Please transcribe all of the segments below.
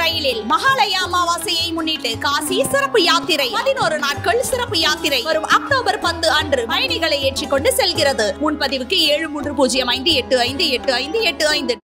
ரயிலில் மகாலய அமாவாசையை முன்னிட்டு காசி சிறப்பு யாத்திரை பதினோரு நாட்கள் சிறப்பு யாத்திரை வரும் அக்டோபர் பத்து அன்று பயணிகளை ஏற்றிக்கொண்டு செல்கிறது முன்பதிவுக்கு ஏழு மூன்று பூஜ்ஜியம் ஐந்து எட்டு ஐந்து எட்டு ஐந்து எட்டு ஐந்து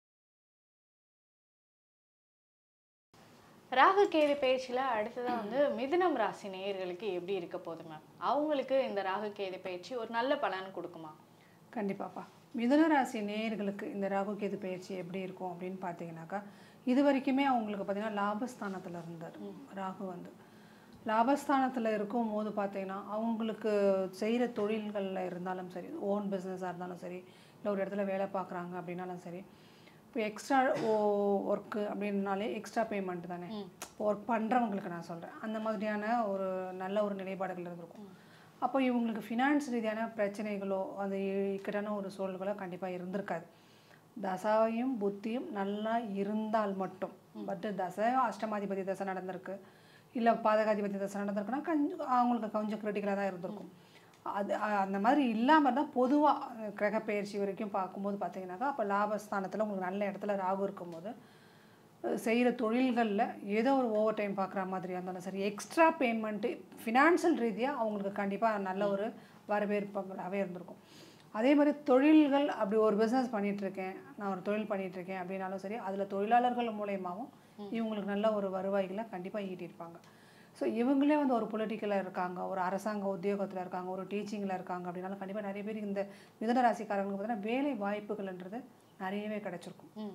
ராகு கேது பயிற்சியில் அடுத்ததாக வந்து மிதுனம் ராசி நேயர்களுக்கு எப்படி இருக்க போகுது மேம் அவங்களுக்கு இந்த ராகு கேது பயிற்சி ஒரு நல்ல பலன் கொடுக்குமா கண்டிப்பாப்பா மிதுன ராசி நேயர்களுக்கு இந்த ராகு கேது பயிற்சி எப்படி இருக்கும் அப்படின்னு பார்த்தீங்கன்னாக்கா இது வரைக்குமே அவங்களுக்கு பார்த்தீங்கன்னா லாபஸ்தானத்தில் இருந்தார் ராகு வந்து லாபஸ்தானத்தில் இருக்கும் போது பார்த்தீங்கன்னா அவங்களுக்கு செய்கிற தொழில்களில் இருந்தாலும் சரி ஓன் பிஸ்னஸாக இருந்தாலும் சரி இல்லை ஒரு இடத்துல வேலை பார்க்குறாங்க அப்படின்னாலும் சரி இப்போ எக்ஸ்ட்ரா ஓ ஒர்க்கு அப்படின்னாலே எக்ஸ்ட்ரா பேமெண்ட் தானே ஒர்க் பண்ணுறவங்களுக்கு நான் சொல்கிறேன் அந்த மாதிரியான ஒரு நல்ல ஒரு நிலைப்பாடுகள் இருந்திருக்கும் அப்போ இவங்களுக்கு ஃபினான்ஸ் ரீதியான பிரச்சனைகளோ அது இக்கட்டான ஒரு சூழல்களோ கண்டிப்பாக இருந்திருக்காது தசாவையும் புத்தியும் நல்லா இருந்தால் மட்டும் பட் தசை அஷ்டமாதிபதி தசை நடந்திருக்கு இல்லை பாதகாதிபதி தசை நடந்திருக்குன்னா கொஞ்சம் அவங்களுக்கு கொஞ்சம் கிரிட்டிக்கலாக தான் இருந்திருக்கும் அது அ- அந்த மாதிரி இல்லாமல் தான் பொதுவாக கிரகப்பெயர்ச்சி வரைக்கும் பார்க்கும்போது பார்த்தீங்கன்னாக்கா அப்போ லாபஸ்தானத்தில் உங்களுக்கு நல்ல இடத்துல ராகு இருக்கும்போது செய்கிற தொழில்களில் ஏதோ ஒரு ஓவர் டைம் பார்க்குற மாதிரியா இருந்தாலும் சரி எக்ஸ்ட்ரா பேமெண்ட்டு ஃபினான்ஷியல் ரீதியாக அவங்களுக்கு கண்டிப்பாக நல்ல ஒரு வரவேற்புகளாகவே இருந்திருக்கும் அதே மாதிரி தொழில்கள் அப்படி ஒரு பிஸ்னஸ் இருக்கேன் நான் ஒரு தொழில் பண்ணிட்டு இருக்கேன் அப்படின்னாலும் சரி அதில் தொழிலாளர்கள் மூலயமாவும் இவங்களுக்கு நல்ல ஒரு வருவாய்களை கண்டிப்பாக ஈட்டியிருப்பாங்க ஸோ இவங்களே வந்து ஒரு பொலிட்டிக்கலில் இருக்காங்க ஒரு அரசாங்க உத்தியோகத்தில் இருக்காங்க ஒரு டீச்சிங்கில் இருக்காங்க அப்படின்னாலும் கண்டிப்பாக நிறைய பேர் இந்த மிதன ராசிக்காரங்களுக்கு பார்த்தீங்கன்னா வேலை வாய்ப்புகள்ன்றது நிறையவே கிடச்சிருக்கும் ம்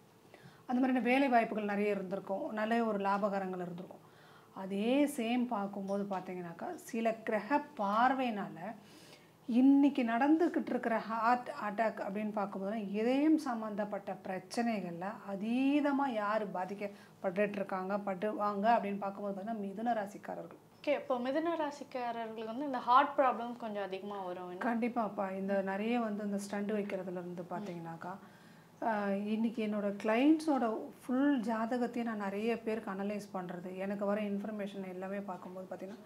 அந்த மாதிரியான வேலை வாய்ப்புகள் நிறைய இருந்திருக்கும் நல்ல ஒரு லாபகரங்கள் இருந்திருக்கும் அதே சேம் பார்க்கும்போது பார்த்தீங்கன்னாக்கா சில கிரக பார்வையினால இன்னைக்கு நடந்துக்கிட்டு இருக்கிற ஹார்ட் அட்டாக் அப்படின்னு பார்க்கும்போது இதயம் சம்மந்தப்பட்ட பிரச்சனைகளில் அதீதமாக யார் பாதிக்கப்பட்டுட்டு இருக்காங்க பட்டுவாங்க அப்படின்னு பார்க்கும்போது பார்த்தீங்கன்னா மிதுன ராசிக்காரர்கள் ஓகே இப்போ மிதுன ராசிக்காரர்களுக்கு வந்து இந்த ஹார்ட் ப்ராப்ளம் கொஞ்சம் அதிகமாக வரும் என்ன? கண்டிப்பாப்பா இந்த நிறைய வந்து இந்த ஸ்டண்ட் வைக்கிறதுல இருந்து பார்த்தீங்கன்னாக்கா ஆஹ் இன்னைக்கு என்னோட கிளைண்ட்ஸோட ஃபுல் ஜாதகத்தையும் நான் நிறைய பேருக்கு அனலைஸ் பண்ணுறது எனக்கு வர இன்ஃபர்மேஷன் எல்லாமே பார்க்கும்போது பார்த்தீங்கன்னா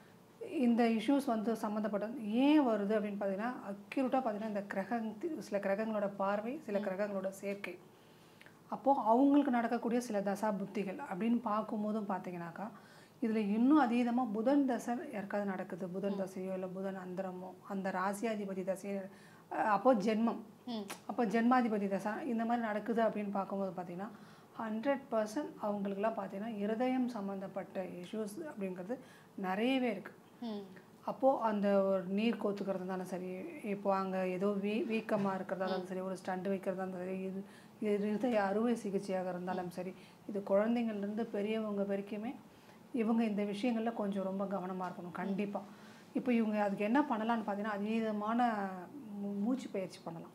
இந்த இஷ்யூஸ் வந்து சம்மந்தப்பட்டது ஏன் வருது அப்படின்னு பார்த்தீங்கன்னா அக்யூரேட்டாக பார்த்தீங்கன்னா இந்த கிரக சில கிரகங்களோட பார்வை சில கிரகங்களோட சேர்க்கை அப்போது அவங்களுக்கு நடக்கக்கூடிய சில தசா புத்திகள் அப்படின்னு பார்க்கும்போதும் பார்த்தீங்கன்னாக்கா இதில் இன்னும் அதீதமாக புதன் தசை யாருக்காவது நடக்குது புதன் தசையோ இல்லை புதன் அந்தரமோ அந்த ராசியாதிபதி தசையோ அஹ் அப்போ ஜென்மம் அப்போ ஜென்மாதிபதி தசை இந்த மாதிரி நடக்குது அப்படின்னு பார்க்கும்போது பார்த்தீங்கன்னா ஹண்ட்ரட் பர்சன்ட் அவங்களுக்குலாம் பார்த்தீங்கன்னா இருதயம் சம்மந்தப்பட்ட இஷ்யூஸ் அப்படிங்கிறது நிறையவே இருக்குது ம் அப்போது அந்த ஒரு நீர் கோத்துக்கிறது இருந்தாலும் சரி இப்போ அங்கே ஏதோ வீ வீக்கமாக இருக்கிறதா இருந்தாலும் சரி ஒரு ஸ்டண்ட் வைக்கிறதா இருந்தாலும் சரி இது இது இருதய அறுவை சிகிச்சையாக இருந்தாலும் சரி இது குழந்தைங்கள்லேருந்து பெரியவங்க வரைக்குமே இவங்க இந்த விஷயங்களில் கொஞ்சம் ரொம்ப கவனமாக இருக்கணும் கண்டிப்பாக இப்போ இவங்க அதுக்கு என்ன பண்ணலாம்னு பார்த்தீங்கன்னா அதீதமான மூ- மூச்சு பயிற்சி பண்ணலாம்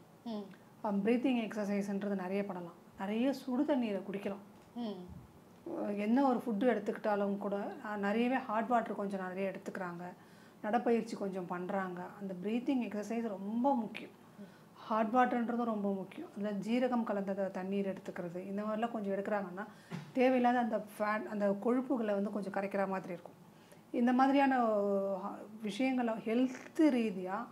ம் ப்ரீத்திங் எக்ஸசைஸ்ன்றது நிறைய பண்ணலாம் நிறைய சுடு தண்ணீரை குடிக்கலாம் ம் அஹ் என்ன ஒரு ஃபுட்டு எடுத்துக்கிட்டாலும் கூட அஹ் நிறையவே ஹாட் வாட்டர் கொஞ்சம் நிறைய எடுத்துக்கிறாங்க நடைப்பயிற்சி கொஞ்சம் பண்ணுறாங்க அந்த ப்ரீத்திங் எக்ஸசைஸ் ரொம்ப முக்கியம் ஹாட் வாட்டர்ன்றதும் ரொம்ப முக்கியம் அதில் ஜீரகம் கலந்த த- தண்ணீர் எடுத்துக்கிறது இந்த மாதிரிலாம் கொஞ்சம் எடுக்கிறாங்கன்னா தேவையில்லாத அந்த ஃபேட் அந்த கொழுப்புகளை வந்து கொஞ்சம் கரைக்கிற மாதிரி இருக்கும் இந்த மாதிரியான அஹ், விஷயங்களை ஹெல்த் ரீதியாக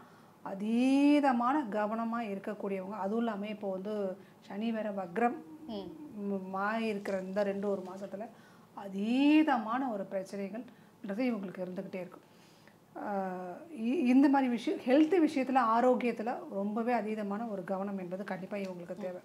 அதீதமான கவனமாக இருக்கக்கூடியவங்க அதுவும் இல்லாமல் இப்போ வந்து சனி வேற வக்ரம் ம் ம், மாறி இருக்கிற இந்த ரெண்டு ஒரு மாசத்துல அதீதமான ஒரு பிரச்சனைகள்ன்றது இவங்களுக்கு இருந்துக்கிட்டே இருக்கும் ஆஹ் இ- இந்த மாதிரி விஷயம் ஹெல்த் விஷயத்தில் ஆரோக்கியத்தில் ரொம்பவே அதீதமான ஒரு கவனம் என்பது கண்டிப்பாக இவங்களுக்கு தேவை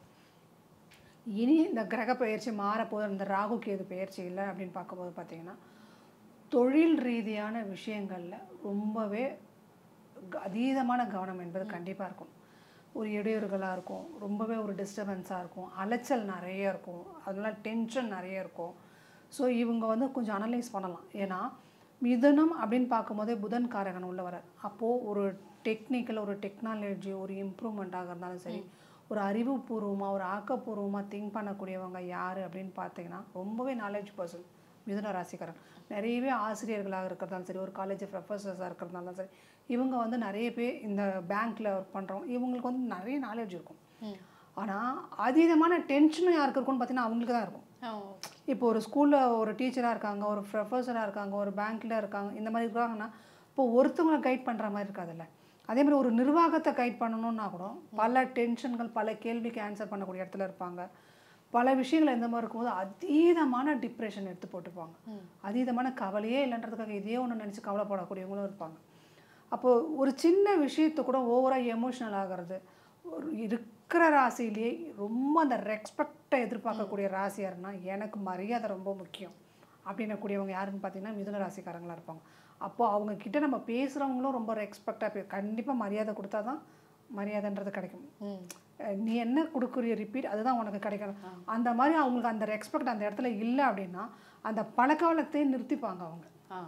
இனி இந்த கிரக பயிற்சி மாறப்போது இந்த ராகு கேது பயிற்சி இல்லை அப்படின்னு பார்க்கும்போது பார்த்தீங்கன்னா தொழில் ரீதியான விஷயங்களில் ரொம்பவே க- அதீதமான கவனம் என்பது கண்டிப்பாக இருக்கும் ஒரு இடையூறுகளாக இருக்கும் ரொம்பவே ஒரு டிஸ்டர்பன்ஸாக இருக்கும் அலைச்சல் நிறைய இருக்கும் அதெல்லாம் டென்ஷன் நிறைய இருக்கும் ஸோ இவங்க வந்து கொஞ்சம் அனலைஸ் பண்ணலாம் ஏன்னா மிதுனம் அப்படின்னு பார்க்கும்போதே புதன் காரகன் உள்ள வரார் அப்போது ஒரு டெக்னிக்கல் ஒரு டெக்னாலஜி ஒரு இம்ப்ரூவ்மெண்ட்டாக இருந்தாலும் சரி ஒரு அறிவுபூர்வமாக ஒரு ஆக்கப்பூர்வமாக திங்க் பண்ணக்கூடியவங்க யார் அப்படின்னு பார்த்தீங்கன்னா ரொம்பவே நாலேஜ் பர்சன் மிதுன ராசிக்காரன் நிறையவே ஆசிரியர்களாக இருக்கிறதாலும் சரி ஒரு காலேஜ் ப்ரொஃபஸர்ஸாக இருக்கிறதாலும் சரி இவங்க வந்து நிறைய பேர் இந்த பேங்க்கில் ஒர்க் பண்ணுறவங்க இவங்களுக்கு வந்து நிறைய நாலேஜ் இருக்கும் ம் ஆனால் அதீதமான டென்ஷனும் யாருக்கு இருக்கும்னு பார்த்தீங்கன்னா அவங்களுக்கு தான் இருக்கும் ஓ இப்போ ஒரு ஸ்கூலில் ஒரு டீச்சராக இருக்காங்க ஒரு ப்ரொஃபஸராக இருக்காங்க ஒரு பேங்க்கில் இருக்காங்க இந்த மாதிரி இருக்காங்கன்னா இப்போ ஒருத்தவங்களை கைட் பண்ணுற மாதிரி இருக்காதுல்ல அதே மாதிரி ஒரு நிர்வாகத்தை கைட் பண்ணணும்னா கூட பல டென்ஷன்கள் பல கேள்விக்கு ஆன்சர் பண்ணக்கூடிய இடத்துல இருப்பாங்க பல விஷயங்கள் எந்த மாதிரி இருக்கும்போது அதீதமான டிப்ரெஷன் எடுத்து போட்டுப்பாங்க அதீதமான கவலையே இல்லைன்றதுக்காக இதே ஒன்று நினச்சி கவலைப்படக்கூடியவங்களும் இருப்பாங்க அப்போது ஒரு சின்ன விஷயத்தை கூட ஓவராக எமோஷ்னல் ஆகிறது ஒரு இருக்கிற ராசியிலேயே ரொம்ப அந்த ரெஸ்பெக்டை எதிர்பார்க்கக்கூடிய ராசி யாருன்னா எனக்கு மரியாதை ரொம்ப முக்கியம் அப்படின்னக்கூடியவங்க யாருன்னு பார்த்தீங்கன்னா மிதுன ராசிக்காரங்களா இருப்பாங்க அப்போது அவங்க கிட்ட நம்ம பேசுகிறவங்களும் ரொம்ப ரெஸ்பெக்டாக பே கண்டிப்பாக மரியாதை கொடுத்தா தான் மரியாதைன்றது கிடைக்கும் ம் அஹ் நீ என்ன கொடுக்குறிய ரிப்பீட் அதுதான் உனக்கு கிடைக்கணும் அந்த மாதிரி அவங்களுக்கு அந்த ரெஸ்பெக்ட் அந்த இடத்துல இல்லை அப்படின்னா அந்த பழக்கவழத்தை நிறுத்திப்பாங்க அவங்க ஆ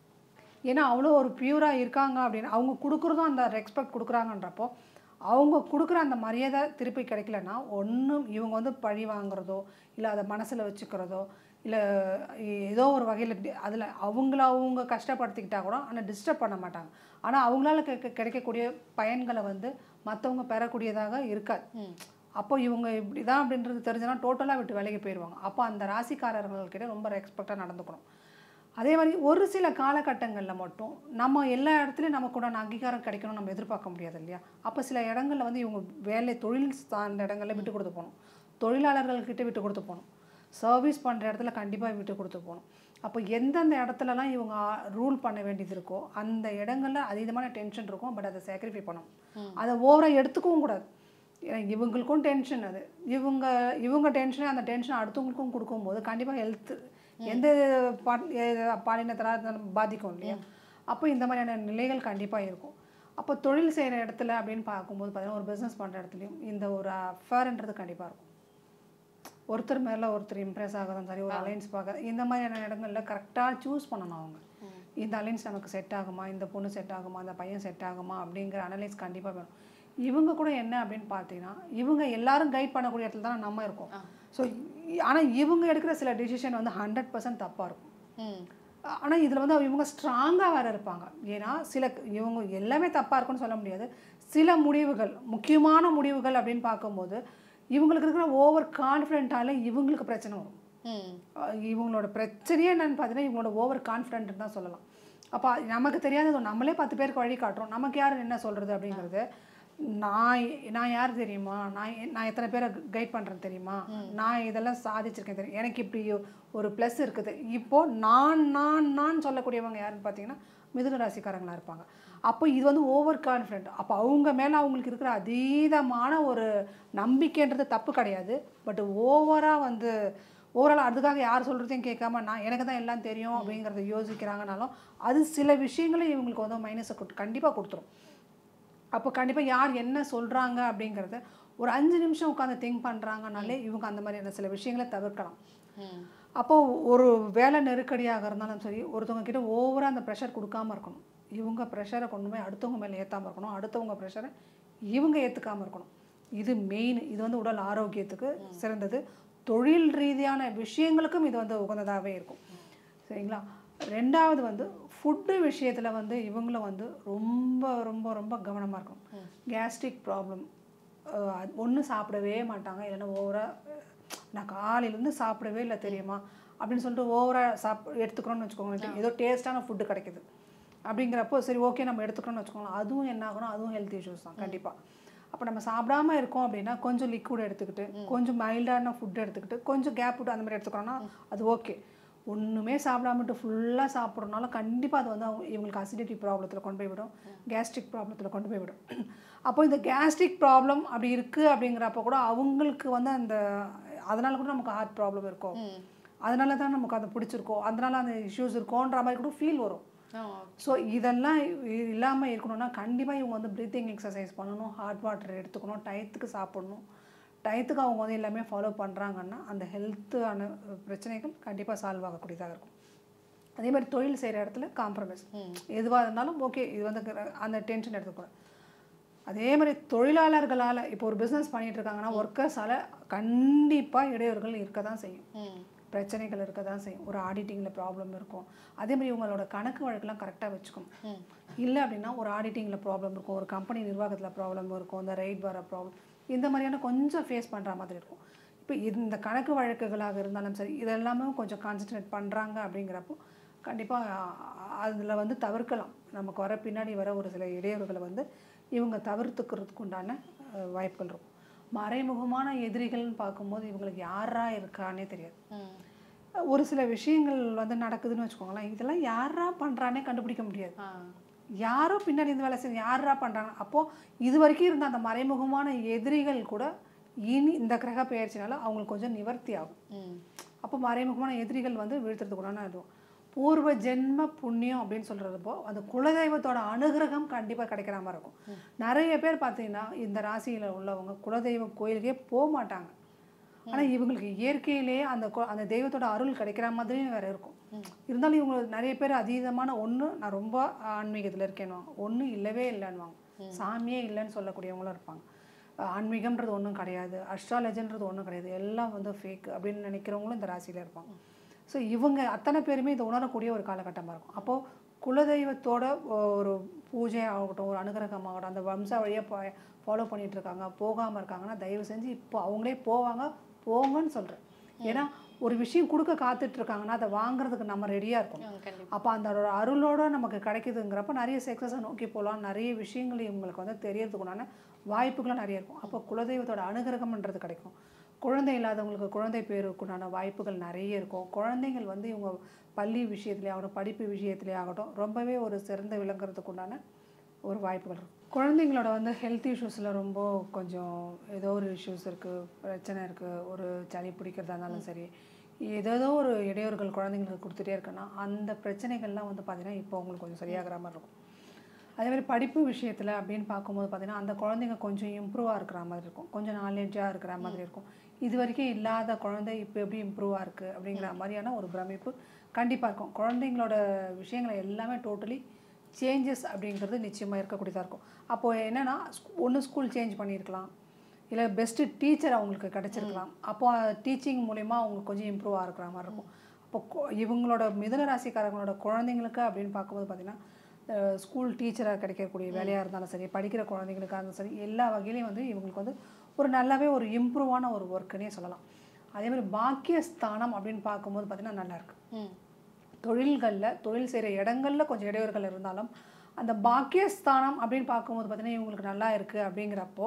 ஏன்னா அவ்வளோ ஒரு பியூராக இருக்காங்க அப்படின்னு அவங்க கொடுக்குறதும் அந்த ரெஸ்பெக்ட் கொடுக்குறாங்கன்றப்போ அவங்க கொடுக்குற அந்த மரியாதை திருப்பி கிடைக்கலன்னா ஒன்றும் இவங்க வந்து பழி வாங்குறதோ இல்லை அதை மனசில் வச்சுக்கிறதோ இல்லை ஏதோ ஒரு வகையில் அதில் அவங்கள அவங்க கஷ்டப்படுத்திக்கிட்டா கூட ஆனால் டிஸ்டர்ப் பண்ண மாட்டாங்க ஆனால் அவங்களால கிடைக்க கிடைக்கக்கூடிய பயன்களை வந்து மற்றவங்க பெறக்கூடியதாக இருக்காது ம் அப்போ இவங்க இப்படி தான் அப்படின்றது தெரிஞ்சுனா டோட்டலாக விட்டு விலகி போயிடுவாங்க அப்போ அந்த ராசிக்காரர்கள்கிட்ட ரொம்ப ரெஸ்பெக்டாக நடந்துக்கணும் அதே மாதிரி ஒரு சில காலகட்டங்களில் மட்டும் நம்ம எல்லா இடத்துலையும் நமக்கு கூட அங்கீகாரம் கிடைக்கணும் நம்ம எதிர்பார்க்க முடியாது இல்லையா அப்போ சில இடங்களில் வந்து இவங்க வேலை தொழில் சார்ந்த இடங்களில் விட்டு கொடுத்து போகணும் தொழிலாளர்கள்கிட்ட விட்டு கொடுத்து போகணும் சர்வீஸ் பண்ணுற இடத்துல கண்டிப்பாக விட்டு கொடுத்து போகணும் அப்போ எந்தெந்த இடத்துலலாம் இவங்க ரூல் பண்ண வேண்டியது இருக்கோ அந்த இடங்கள்ல அதீதமான டென்ஷன் இருக்கும் பட் அதை சாக்ரிஃபை பண்ணணும் அதை ஓவராக எடுத்துக்கவும் கூடாது ஏன்னா இவங்களுக்கும் டென்ஷன் அது இவங்க இவங்க டென்ஷன் அந்த டென்ஷன் அடுத்தவங்களுக்கும் கொடுக்கும்போது கண்டிப்பாக ஹெல்த் எந்த பா எ- பாலினத்தரா இருந்தாலும் பாதிக்கும் இல்லையா அப்போ இந்த மாதிரியான நிலைகள் கண்டிப்பாக இருக்கும் அப்போ தொழில் செய்கிற இடத்துல அப்படின்னு பார்க்கும்போது பார்த்தீங்கன்னா ஒரு பிஸ்னஸ் பண்ணுற இடத்துலையும் இந்த ஒரு அஃபேர்ன்றது கண்டிப்பாக இருக்கும் ஒருத்தர் மேலே ஒருத்தர் இம்ப்ரெஸ் ஆகதான் சரி ஒரு அலைன்ஸ் பார்க்க இந்த மாதிரியான இடங்கள்ல கரெக்டாக சூஸ் பண்ணணும் அவங்க இந்த அலைன்ஸ் நமக்கு செட் ஆகுமா இந்த பொண்ணு செட் ஆகுமா இந்த பையன் செட் ஆகுமா அப்படிங்கிற அனலைஸ் கண்டிப்பாக வேணும் இவங்க கூட என்ன அப்படின்னு பார்த்தீங்கன்னா இவங்க எல்லாரும் கைட் பண்ணக்கூடிய இடத்துல தான் நம்ம இருக்கோம் ஸோ ஆனால் இவங்க எடுக்கிற சில டிசிஷன் வந்து ஹண்ட்ரட் பர்சன்ட் தப்பாக இருக்கும் ம் ஆனால் இதில் வந்து இவங்க ஸ்ட்ராங்காக வேறு இருப்பாங்க ஏன்னா சில இவங்க எல்லாமே தப்பாக இருக்குன்னு சொல்ல முடியாது சில முடிவுகள் முக்கியமான முடிவுகள் அப்படின்னு பார்க்கும்போது இவங்களுக்கு இருக்கிற ஓவர் கான்ஃபிடென்ட்டால இவங்களுக்கு பிரச்சனை வரும் ம் அஹ் இவங்களோட பிரச்சனையே என்னன்னு பார்த்தீங்கன்னா இவங்களோட ஓவர் கான்ஃபிடென்ட் தான் சொல்லலாம் அப்போ நமக்கு தெரியாதது நம்மளே பத்து பேருக்கு வழி காட்டுறோம் நமக்கு யார் என்ன சொல்கிறது அப்படிங்கிறது நான் நான் யார் தெரியுமா நான் எ- நான் எத்தனை பேரை கைட் பண்ணுறேன் தெரியுமா நான் இதெல்லாம் சாதிச்சிருக்கேன் தெரியும் எனக்கு இப்படி ஒரு ப்ளஸ் இருக்குது இப்போ நான் நான் நான் சொல்லக்கூடியவங்க யாருன்னு பார்த்தீங்கன்னா மிதுன ராசிக்காரங்களா இருப்பாங்க அப்போ இது வந்து ஓவர் கான்ஃபிடென்ட் அப்போ அவங்க மேலே அவங்களுக்கு இருக்கிற அதீதமான ஒரு நம்பிக்கைன்றது தப்பு கிடையாது பட் ஓவராக வந்து ஓவரால் அதுக்காக யார் சொல்கிறதையும் கேட்காம நான் எனக்கு தான் எல்லாம் தெரியும் அப்படிங்கிறத யோசிக்கிறாங்கனாலும் அது சில விஷயங்களை இவங்களுக்கு வந்து மைனஸை கொடு கண்டிப்பாக கொடுத்துரும் அப்போ கண்டிப்பாக யார் என்ன சொல்கிறாங்க அப்படிங்கிறத ஒரு அஞ்சு நிமிஷம் உட்காந்து திங்க் பண்ணுறாங்கனாலே இவங்க அந்த மாதிரியான சில விஷயங்களை தவிர்க்கலாம் ம் அப்போ ஒரு வேலை நெருக்கடியாக இருந்தாலும் சரி ஒருத்தவங்க கிட்ட ஓவராக அந்த ப்ரெஷர் கொடுக்காம இருக்கணும் இவங்க ப்ரெஷரை கொண்டு போய் அடுத்தவங்க மேலே ஏற்றாமல் இருக்கணும் அடுத்தவங்க ப்ரெஷரை இவங்க ஏற்றுக்காமல் இருக்கணும் இது மெயின் இது வந்து உடல் ஆரோக்கியத்துக்கு சிறந்தது தொழில் ரீதியான விஷயங்களுக்கும் இது வந்து உகந்ததாகவே இருக்கும் சரிங்களா ரெண்டாவது வந்து ஃபுட்டு விஷயத்தில் வந்து இவங்களும் வந்து ரொம்ப ரொம்ப ரொம்ப கவனமாக இருக்கணும் கேஸ்ட்ரிக் ப்ராப்ளம் ஒன்றும் சாப்பிடவே மாட்டாங்க இல்லைன்னா ஓவராக நான் காலையிலேருந்து சாப்பிடவே இல்லை தெரியுமா அப்படின்னு சொல்லிட்டு ஓவராக சாப் எடுத்துக்கிறோம்னு வச்சுக்கோங்களேன் ஏதோ டேஸ்டான ஃபுட்டு கிடைக்குது அப்படிங்கிறப்போ சரி ஓகே நம்ம எடுத்துக்கிறோம்னு வச்சுக்கோங்களேன் அதுவும் என்ன ஆகணும் அதுவும் ஹெல்த் இஷ்யூஸ் தான் கண்டிப்பாக அப்போ நம்ம சாப்பிடாம இருக்கோம் அப்படின்னா கொஞ்சம் லிக்விட் எடுத்துக்கிட்டு கொஞ்சம் மைல்டான ஃபுட் எடுத்துக்கிட்டு கொஞ்சம் கேப் விட்டு அந்த மாதிரி எடுத்துக்கிறோம்னா அது ஓகே ஒன்றுமே சாப்பிடாமட்டு ஃபுல்லாக சாப்பிட்றதுனால கண்டிப்பாக அது வந்து அவங்க இவங்களுக்கு அசிடிட்டி ப்ராப்ளத்தில் கொண்டு போய் விடும் கேஸ்ட்ரிக் ப்ராப்ளத்தில் கொண்டு போய் விடும் அப்போ இந்த கேஸ்ட்ரிக் ப்ராப்ளம் அப்படி இருக்குது அப்படிங்கிறப்ப கூட அவங்களுக்கு வந்து அந்த அதனால கூட நமக்கு ஹார்ட் ப்ராப்ளம் இருக்கும் ம் அதனால தான் நமக்கு அதை பிடிச்சிருக்கோம் அதனால அந்த இஷ்யூஸ் இருக்கும்ன்ற மாதிரி கூட ஃபீல் வரும் ஆ ஸோ இதெல்லாம் இல்லாமல் இருக்கணும்னா கண்டிப்பாக இவங்க வந்து ப்ரீத்திங் எக்ஸசைஸ் பண்ணணும் ஹாட் வாட்டர் எடுத்துக்கணும் டயத்துக்கு சாப்பிடணும் டயத்துக்கு அவங்க வந்து எல்லாமே ஃபாலோ பண்ணுறாங்கன்னா அந்த ஹெல்த்தான பிரச்சனைகள் கண்டிப்பாக சால்வ் ஆகக்கூடியதாக இருக்கும் அதே மாதிரி தொழில் செய்கிற இடத்துல காம்ப்ரமைஸ் எதுவாக இருந்தாலும் ஓகே இது வந்து க- அந்த டென்ஷன் எடுத்துக்கூடாது அதே மாதிரி தொழிலாளர்களால் இப்போ ஒரு பிஸ்னஸ் பண்ணிட்டு இருக்காங்கன்னா ஒர்க்கர்ஸால் கண்டிப்பாக இடையூறுகள் இருக்க தான் செய்யும் ம் பிரச்சனைகள் இருக்க தான் செய்யும் ஒரு ஆடிட்டிங்கில் ப்ராப்ளம் இருக்கும் அதே மாதிரி உங்களோட கணக்கு வழக்கெல்லாம் கரெக்டாக வச்சுக்கணும் ம் இல்லை அப்படின்னா ஒரு ஆடிட்டிங்கில் ப்ராப்ளம் இருக்கும் ஒரு கம்பெனி நிர்வாகத்தில் ப்ராப்ளம் இருக்கும் இந்த ரைட் வர ப்ராப்ளம் இந்த மாதிரியான கொஞ்சம் ஃபேஸ் பண்ணுற மாதிரி இருக்கும் இப்போ இந்த கணக்கு வழக்குகளாக இருந்தாலும் சரி இதெல்லாமே கொஞ்சம் கான்சன்ட்ரேட் பண்ணுறாங்க அப்படிங்கிறப்போ கண்டிப்பாக அதில் வந்து தவிர்க்கலாம் நமக்கு வர பின்னாடி வர ஒரு சில இடையூறுகளை வந்து இவங்க தவிர்த்துக்கிறதுக்கு உண்டான அஹ், வாய்ப்புகள் இருக்கும் மறைமுகமான எதிரிகள்னு பார்க்கும்போது இவங்களுக்கு யாரா இருக்கானே தெரியாது ம் ஒரு சில விஷயங்கள் வந்து நடக்குதுன்னு வச்சுக்கோங்களேன் இதெல்லாம் யாரா பண்ணுறானே கண்டுபிடிக்க முடியாது ஆ யாரோ பின்னாடி இருந்து வேலை செய்ய யாரா பண்ணுறாங்க அப்போது இது வரைக்கும் இருந்த அந்த மறைமுகமான எதிரிகள் கூட இனி இந்த கிரக பெயர்ச்சினால அவங்களுக்கு கொஞ்சம் நிவர்த்தி ஆகும் ம் அப்போ மறைமுகமான எதிரிகள் வந்து வீழ்த்துறதுக்குடான இதுவும் பூர்வ ஜென்ம புண்ணியம் அப்படின்னு சொல்கிறப்போ அந்த குலதெய்வத்தோட அனுகிரகம் கண்டிப்பாக கிடைக்கிற மாதிரி இருக்கும் நிறைய பேர் பார்த்தீங்கன்னா இந்த ராசியில் உள்ளவங்க குலதெய்வ கோயிலுக்கே போக மாட்டாங்க ஆனால் இவங்களுக்கு இயற்கையிலேயே அந்த கொ- அந்த தெய்வத்தோட அருள் கிடைக்கிற மாதிரியும் வேற இருக்கும் இருந்தாலும் இவங்க நிறைய பேர் அதீதமான ஒன்று நான் ரொம்ப ஆன்மீகத்தில் இருக்கேன்னுவாங்க ஒன்று இல்லவே இல்லைன்னுவாங்க சாமியே இல்லைன்னு சொல்லக்கூடியவங்களும் இருப்பாங்க அஹ் ஆன்மீகம்ன்றது ஒன்றும் கிடையாது அஸ்ட்ராலஜின்றது ஒன்றும் கிடையாது எல்லாம் வந்து ஃபேக் அப்படின்னு நினைக்கிறவங்களும் இந்த ராசியில் இருப்பாங்க ஸோ இவங்க அத்தனை பேருமே இதை உணரக்கூடிய ஒரு காலகட்டமாக இருக்கும் அப்போது குலதெய்வத்தோட ஒரு பூஜை ஆகட்டும் ஒரு அனுகிரகம் ஆகட்டும் அந்த வம்சா வழியாக ஃபாலோ பண்ணிட்டு இருக்காங்க போகாமல் இருக்காங்கன்னா தயவு செஞ்சு இப்போ அவங்களே போவாங்க போங்கன்னு சொல்கிறேன் ஏன்னா ஒரு விஷயம் கொடுக்க காத்துட்டு இருக்காங்கன்னா அதை வாங்குறதுக்கு நம்ம ரெடியாக இருக்கணும் ம், கண்டிப்பா அப்போ அந்த ஒரு அருளோட நமக்கு கிடைக்குதுங்கிறப்ப நிறைய சக்ஸஸை நோக்கி போகலாம் நிறைய விஷயங்கள் இவங்களுக்கு வந்து தெரியறதுக்குண்டான வாய்ப்புகளும் நிறைய இருக்கும் அப்போ குலதெய்வத்தோட அனுகிரகம்ன்றது கிடைக்கும் குழந்தை இல்லாதவங்களுக்கு குழந்தை பேருக்குண்டான வாய்ப்புகள் நிறைய இருக்கும் குழந்தைகள் வந்து இவங்க பள்ளி விஷயத்துலேயே ஆகட்டும் படிப்பு விஷயத்துலேயே ஆகட்டும் ரொம்பவே ஒரு சிறந்து விளங்குறதுக்குண்டான ஒரு வாய்ப்புகள் இருக்கும் குழந்தைங்களோட வந்து ஹெல்த் இஷ்யூஸில் ரொம்ப கொஞ்சம் ஏதோ ஒரு இஷ்யூஸ் இருக்குது பிரச்சனை இருக்குது ஒரு சளி பிடிக்கிறதா இருந்தாலும் சரி ஏதேதோ ஒரு இடையூறுகள் குழந்தைங்களுக்கு கொடுத்துட்டே இருக்குன்னா அந்த பிரச்சனைகள்லாம் வந்து பார்த்திங்கன்னா இப்போ உங்களுக்கு கொஞ்சம் சரியாகிற மாதிரி இருக்கும் அதே மாதிரி படிப்பு விஷயத்தில் அப்படின்னு பார்க்கும்போது பார்த்தீங்கன்னா அந்த குழந்தைங்க கொஞ்சம் இம்ப்ரூவாக இருக்கிற மாதிரி இருக்கும் கொஞ்சம் நாலேஜாக இருக்கிற மாதிரி இருக்கும் இது வரைக்கும் இல்லாத குழந்தை இப்போ எப்படி இம்ப்ரூவாக இருக்குது அப்படிங்கிற மாதிரியான ஒரு பிரமிப்பு கண்டிப்பாக இருக்கும் குழந்தைங்களோட விஷயங்களை எல்லாமே டோட்டலி சேஞ்சஸ் அப்படிங்கிறது நிச்சயமாக இருக்கக்கூடியதாக இருக்கும் அப்போது என்னென்னா ஒன்று ஸ்கூல் சேஞ்ச் பண்ணியிருக்கலாம் இல்லை பெஸ்ட்டு டீச்சர் அவங்களுக்கு கிடச்சிருக்கலாம் அப்போ டீச்சிங் மூலிமா அவங்க கொஞ்சம் இம்ப்ரூவாக இருக்கிற மாதிரி இருக்கும் அப்போ கொ- இவங்களோட மிதுன ராசிக்காரங்களோட குழந்தைங்களுக்கு அப்படின்னு பார்க்கும்போது பார்த்தீங்கன்னா ஸ்கூல் டீச்சராக கிடைக்கக்கூடிய வேலையாக இருந்தாலும் சரி படிக்கிற குழந்தைங்களுக்காக இருந்தாலும் சரி எல்லா வகையிலையும் வந்து இவங்களுக்கு வந்து ஒரு நல்லாவே ஒரு இம்ப்ரூவான ஒரு ஒர்க்குன்னே சொல்லலாம் அதே மாதிரி பாக்கியஸ்தானம் அப்படின்னு பார்க்கும்போது பார்த்தீங்கன்னா நல்லா இருக்கு ம் தொழில்களில் தொழில் செய்கிற இடங்கள்ல கொஞ்சம் இடையூறுகள் இருந்தாலும் அந்த பாக்கியஸ்தானம் அப்படின்னு பார்க்கும்போது பார்த்தீங்கன்னா இவங்களுக்கு நல்லா இருக்குது அப்படிங்கிறப்போ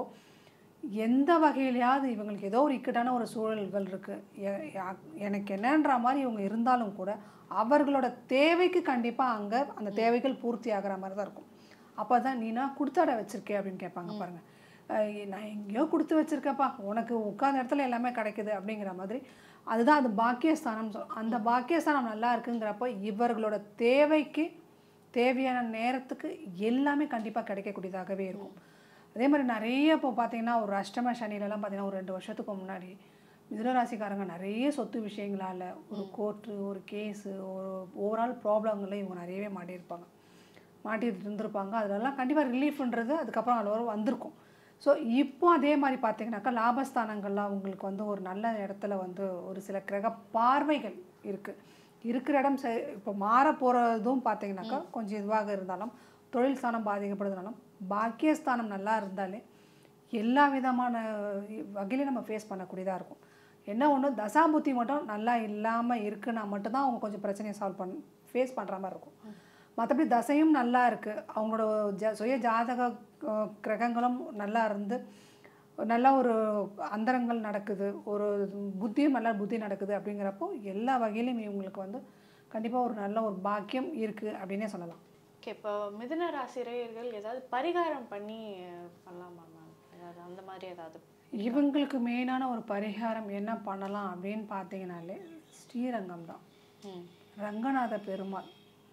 எந்த வகையிலையாவது இவங்களுக்கு ஏதோ ஒரு இக்கட்டான ஒரு சூழல்கள் இருக்குது எனக்கு என்னன்ற மாதிரி இவங்க இருந்தாலும் கூட அவர்களோட தேவைக்கு கண்டிப்பாக அங்கே அந்த தேவைகள் பூர்த்தி ஆகிற மாதிரி தான் இருக்கும் அப்போ தான் நீனா கொடுத்தாட வச்சிருக்கே அப்படின்னு கேட்பாங்க பாருங்கள் அஹ் நான் எங்கேயோ கொடுத்து வச்சிருக்கப்பா உனக்கு உட்கார்ந்த இடத்துல எல்லாமே கிடைக்குது அப்படிங்கிற மாதிரி அதுதான் அது பாக்கியஸ்தானம் சொல் அந்த பாக்கியஸ்தானம் நல்லா இருக்குங்கிறப்போ இவர்களோட தேவைக்கு தேவையான நேரத்துக்கு எல்லாமே கண்டிப்பாக கிடைக்கக்கூடியதாகவே இருக்கும் அதே மாதிரி நிறைய இப்போ பார்த்தீங்கன்னா ஒரு அஷ்டம சனிலலாம் பார்த்தீங்கன்னா ஒரு ரெண்டு வருஷத்துக்கு முன்னாடி மிதுனராசிக்காரங்க நிறைய சொத்து விஷயங்களால் ஒரு கோர்ட்டு ஒரு கேஸு ஒரு ஓவரால் ப்ராப்ளங்களில் இவங்க நிறையவே மாட்டியிருப்பாங்க மாட்டிட்டு இருந்திருப்பாங்க அதிலெல்லாம் கண்டிப்பாக ரிலீஃப்ன்றது அதுக்கப்புறம் அதில் வந்திருக்கும் ஸோ இப்போ அதே மாதிரி பார்த்தீங்கன்னாக்கா லாபஸ்தானங்கள்லாம் உங்களுக்கு வந்து ஒரு நல்ல இடத்துல வந்து ஒரு சில கிரக பார்வைகள் இருக்குது இருக்கிற இடம் ச இப்போ மாற போகிறதும் பார்த்தீங்கன்னாக்கா கொஞ்சம் இதுவாக இருந்தாலும் தொழில் ஸ்தானம் பாதிக்கப்படுறதுனாலும் பாக்கியஸ்தானம் நல்லா இருந்தாலே எல்லா விதமான வகையிலும் நம்ம ஃபேஸ் பண்ணக்கூடியதாக இருக்கும் என்ன ஒன்று தசாபுத்தி மட்டும் நல்லா இல்லாமல் இருக்குன்னா மட்டும்தான் அவங்க கொஞ்சம் பிரச்சனையை சால்வ் பண்ண ஃபேஸ் பண்ணுற மாதிரி இருக்கும் மற்றபடி தசையும் நல்லா இருக்குது அவங்களோட ஜ சுய ஜாதக அஹ், கிரகங்களும் நல்லா இருந்து நல்ல ஒரு அந்தரங்கள் நடக்குது ஒரு புத்தியும் நல்ல புத்தி நடக்குது அப்படிங்கிறப்போ எல்லா வகையிலும் இவங்களுக்கு வந்து கண்டிப்பாக ஒரு நல்ல ஒரு பாக்கியம் இருக்குது அப்படின்னே சொல்லலாம் ஓகே இப்போ மிதுன ராசிரியர்கள் ஏதாவது பரிகாரம் பண்ணி அஹ், பண்ணலாமா மேம் ஏதாவது அந்த மாதிரி ஏதாவது இவங்களுக்கு மெயினான ஒரு பரிகாரம் என்ன பண்ணலாம் அப்படின்னு பார்த்தீங்கனாலே ஸ்ரீரங்கம் தான் ம் ரங்கநாத பெருமாள்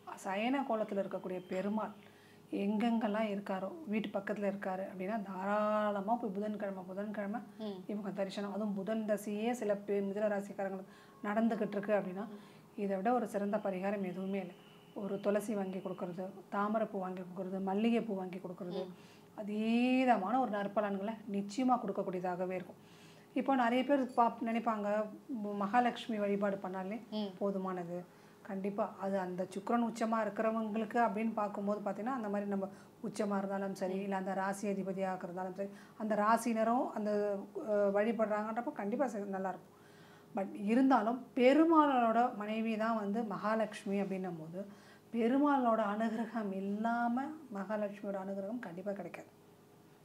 சயன கோலத்தில் இருக்கக்கூடிய பெருமாள் எங்கெங்கெல்லாம் இருக்காரோ வீட்டு பக்கத்தில் இருக்காரு அப்படின்னா தாராளமாக போய் புதன்கிழமை புதன்கிழமை ம். இவங்க தரிசனம் அதுவும் புதன் தசையே சில பேர் மிதுன ராசிக்காரங்களுக்கு நடந்துக்கிட்டு இருக்கு அப்படின்னா இதை விட ஒரு சிறந்த பரிகாரம் எதுவுமே இல்லை ஒரு துளசி வாங்கி கொடுக்கறது தாமரைப்பூ வாங்கி கொடுக்கறது மல்லிகைப்பூ வாங்கி கொடுக்கறது அதீதமான ஒரு நற்பலன்களை நிச்சயமாக கொடுக்கக்கூடியதாகவே இருக்கும் இப்போ நிறைய பேர் பா நினைப்பாங்க ம- மகாலட்சுமி வழிபாடு பண்ணாலே ம். போதுமானது கண்டிப்பாக அது அந்த சுக்கிரன் உச்சமாக இருக்கிறவங்களுக்கு அப்படின்னு பார்க்கும்போது பார்த்தீங்கன்னா அந்த மாதிரி நம்ம உச்சமாக இருந்தாலும் சரி இல்லை அந்த ராசி அதிபதியாக இருந்தாலும் சரி அந்த ராசினரும் அந்த அஹ், வழிபடுறாங்கன்றப்போ கண்டிப்பாக நல்லாயிருக்கும் பட் இருந்தாலும் பெருமாளோட மனைவி தான் வந்து மகாலட்சுமி அப்படின்னும் போது பெருமாளோட அனுகிரகம் இல்லாமல் மகாலட்சுமியோட அனுகிரகம் கண்டிப்பாக கிடைக்காது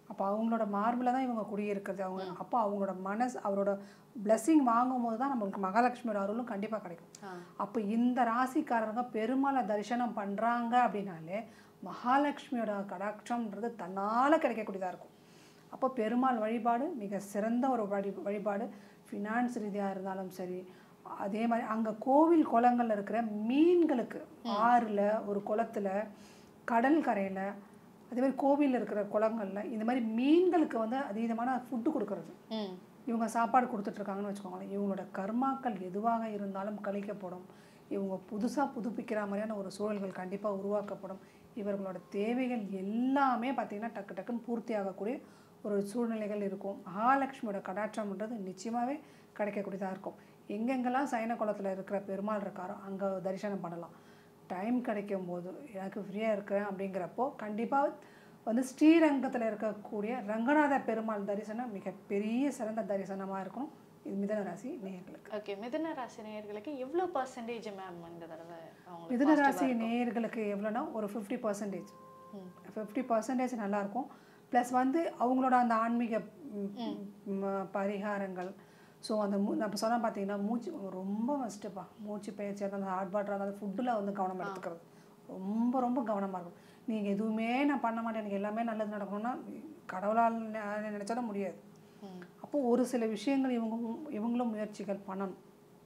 அப்போ அவங்களோட மார்பில் தான் இவங்க குடியிருக்கிறது அவங்க அப்போ அவங்களோட மனசு அவரோட blessing வாங்கும்போது தான் நம்மளுக்கு மகாலட்சுமியோட அருளும் கண்டிப்பாக கிடைக்கும் ஆ. அப்போ இந்த ராசிக்காரங்க பெருமாளை தரிசனம் பண்ணுறாங்க அப்படின்னாலே மகாலட்சுமியோட கடாட்சம்ன்றது தன்னால் கிடைக்கக்கூடியதாக இருக்கும் அப்போ பெருமாள் வழிபாடு மிக சிறந்த ஒரு வழி வழிபாடு ஃபினான்ஸ் ரீதியாக இருந்தாலும் சரி அதே மாதிரி அங்கே கோவில் குளங்கள்ல இருக்கிற மீன்களுக்கு ஆறில் ஒரு குளத்துல கடல் கரையில் அதே மாதிரி கோவிலில் இருக்கிற குளங்கள்ல இந்த மாதிரி மீன்களுக்கு வந்து அதீதமான ஃபுட்டு கொடுக்கறது ம் இவங்க சாப்பாடு கொடுத்துட்ருக்காங்கன்னு வச்சுக்கோங்களேன் இவங்களோட கர்மாக்கள் எதுவாக இருந்தாலும் கழிக்கப்படும் இவங்க புதுசாக புதுப்பிக்கிற மாதிரியான ஒரு சூழல்கள் கண்டிப்பாக உருவாக்கப்படும் இவர்களோட தேவைகள் எல்லாமே பார்த்திங்கன்னா டக்கு டக்குன்னு பூர்த்தி ஆகக்கூடிய ஒரு சூழ்நிலைகள் இருக்கும் மகாலட்சுமியோட கடாட்சம்ன்றது நிச்சயமாகவே கிடைக்கக்கூடியதாக இருக்கும் எங்கெங்கெல்லாம் சைன குளத்தில் இருக்கிற பெருமாள் இருக்காரோ அங்கே தரிசனம் பண்ணலாம் டைம் கிடைக்கும் போது எனக்கு ஃப்ரீயாக இருக்கிறேன் அப்படிங்கிறப்போ கண்டிப்பாக வந்து ஸ்ரீரங்கத்தில் இருக்கக்கூடிய ரங்கநாத பெருமாள் தரிசனம் மிகப்பெரிய சிறந்த தரிசனமாக இருக்கும் இது மிதன ராசி நேயர்களுக்கு ஓகே மிதுன ராசி நேயர்களுக்கு எவ்வளோ பர்சன்டேஜ் மேம் இந்த தடவை அவங்களுக்கு மிதுன ராசி நேயர்களுக்கு எவ்வளோனா ஒரு ஃபிஃப்டி பர்சன்டேஜ் ம். ஃபிஃப்டி பர்சன்டேஜ் நல்லாயிருக்கும் ப்ளஸ் வந்து அவங்களோட அந்த ஆன்மீக ம், ம், பரிகாரங்கள் ஸோ அந்த மூ நம்ம சொன்னால் பார்த்தீங்கன்னா மூச்சு ரொம்ப மஸ்ட்டுப்பா மூச்சு பயிற்சியாக இருந்தாலும் ஹார்ட் வாட்டராக இருந்தாலும் ஃபுட்டில் வந்து கவனம் எடுத்துக்கிறது ரொம்ப ரொம்ப கவனமாக இருக்கும் நீங்கள் எதுவுமே நான் பண்ண மாட்டேன் எனக்கு எல்லாமே நல்லது நடக்கணும்னா கடவுளால் நெ- நினைச்சாலும் முடியாது ம். அப்போ ஒரு சில விஷயங்கள் இவங்க இவங்களும் முயற்சிகள் பண்ணணும்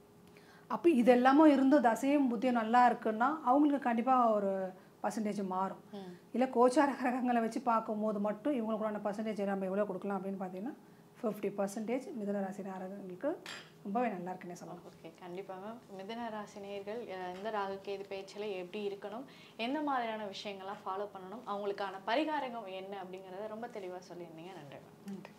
அப்போ இதெல்லாமும் இருந்து தசையும் புத்தியும் நல்லா இருக்குன்னா அவங்களுக்கு கண்டிப்பாக ஒரு பர்சன்டேஜ் மாறும் ம். இல்லை கோச்சார கிரகங்களை வச்சு பார்க்கும்போது மட்டும் இவங்களுக்குள்ளான பர்சன்டேஜ் நம்ம எவ்வளோ கொடுக்கலாம் அப்படின்னு பார்த்தீங்கன்னா ஃபிஃப்டி பர்சன்டேஜ் மிதன ராசினாரங்களுக்கு ரொம்பவே நல்லா இருக்குன்னே சொல்லலாம் ஓகே கண்டிப்பாக மேம் மிதுன ராசி நேயர்கள் அஹ், இந்த ராகு கேது பேச்சில் எப்படி இருக்கணும் எந்த மாதிரியான விஷயங்கள்லாம் ஃபாலோ பண்ணணும் அவங்களுக்கான பரிகாரங்கள் என்ன அப்படிங்கிறத ரொம்ப தெளிவாக சொல்லியிருந்தீங்க நன்றி மேம் நன்றி